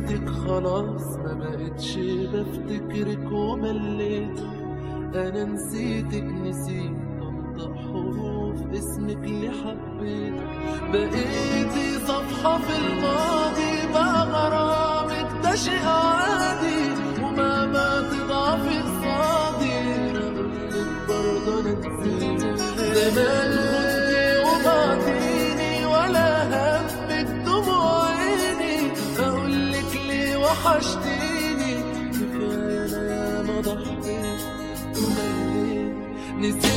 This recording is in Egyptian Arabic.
نسيتك خلاص ما بقتش بفتكرك ومليت انا نسيتك نسيت انطق حروف اسمك اللي حبيتك بقيتي صفحة في الماضي بقى غرامك ده شيء عادي ومهما تضعفي قصادي اقولك برضه انا نسيت زمان خدتي وبعتيني ولا همك دموع عيني اقولك ليه وحشتيني كفايه انا ياما ضحيت ومليت نسيت